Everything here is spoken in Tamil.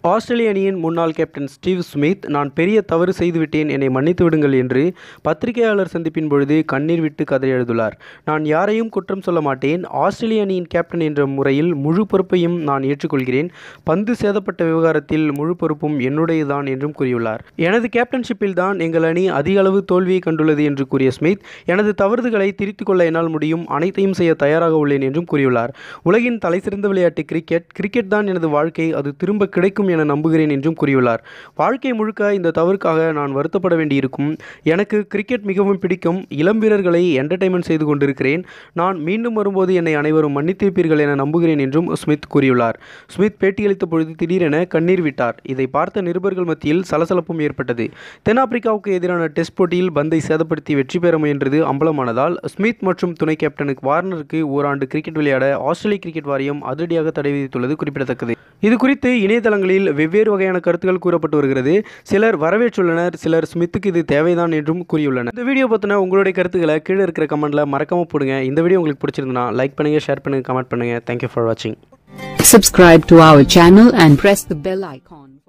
ஆஸ்திரேலிய அணியின் முன்னாள் கேப்டன் ஸ்டீவ் ஸ்மித் நான் பெரிய தவறு செய்துவிட்டேன் என்னை மன்னித்து விடுங்கள் என்று பத்திரிகையாளர் சந்திப்பின் பொழுது கண்ணீர் விட்டு கதறி எழுதுள்ளார் நான் யாரையும் குற்றம் சொல்ல மாட்டேன் ஆஸ்திரேலிய அணியின் கேப்டன் என்ற முறையில் முழு பொறுப்பையும் நான் ஏற்றுக்கொள்கிறேன் பந்து சேதப்பட்ட விவகாரத்தில் முழு பொறுப்பும் என்னுடையதான் என்றும் கூறியுள்ளார் எனது கேப்டன்ஷிப்பில் தான் எங்கள் அணி அதிக அளவு தோல்வியை கண்டுள்ளது என்று கூறிய ஸ்மித் எனது தவறுகளை திருத்திக் கொள்ள என்னால் முடியும் அனைத்தையும் செய்ய தயாராக உள்ளேன் என்றும் கூறியுள்ளார் உலகின் தலைசிறந்த விளையாட்டு கிரிக்கெட் கிரிக்கெட் தான் எனது வாழ்க்கை அது திரும்ப கிடைக்கும் என நம்புகிறேன் என்றும் கூறியுள்ளார் வாழ்க்கை முழுக்க இந்த தவறுக்காக நான் வருத்தப்பட வேண்டியிருக்கும் எனக்கு கிரிக்கெட் மிகவும் பிடிக்கும் இளம் வீரர்களை என்டர்டைன்மெண்ட் செய்து கொண்டிருக்கிறேன் நான் மீண்டும் வரும்போது என்னை அனைவரும் மன்னித்திருப்பீர்கள் என நம்புகிறேன் என்றும் ஸ்மித் கூறியுள்ளார் ஸ்மித் பேட்டியளித்த பொழுது திடீரென கண்ணீர் விட்டார் இதை பார்த்த நிருபர்கள் மத்தியில் சலசலப்பும் ஏற்பட்டது தென்னாப்பிரிக்காவுக்கு எதிரான டெஸ்ட் போட்டியில் பந்தை சேதப்படுத்தி வெற்றி பெற முயன்றது அம்பலமானதால் ஸ்மித் மற்றும் துணை கேப்டனுக்கு வார்னருக்கு ஓராண்டு கிரிக்கெட் விளையாட ஆஸ்திரேலிய கிரிக்கெட் வாரியம் அதிரடியாக தடை விதித்துள்ளது குறிப்பிடத்தக்கது இது குறித்து இணையதளங்களில் வெவ்வேறு வகையான கருத்துக்கள் கூறப்பட்டு வருகிறது சிலர் வரவேற்றுள்ளனர் சிலர் ஸ்மித்துக்கு இது தேவைதான் என்றும் கூறியுள்ளனர் இந்த வீடியோ பற்றின உங்களுடைய கருத்துக்களை கீழே இருக்கிற கமெண்ட்ல மறக்காம போடுங்க இந்த வீடியோ உங்களுக்கு பிடிச்சிருந்தனா லைக் பண்ணுங்க ஷேர் பண்ணுங்க கமெண்ட் பண்ணுங்க தேங்க்யூ ஃபார் வாட்சிங் Subscribe to our channel and press the bell icon.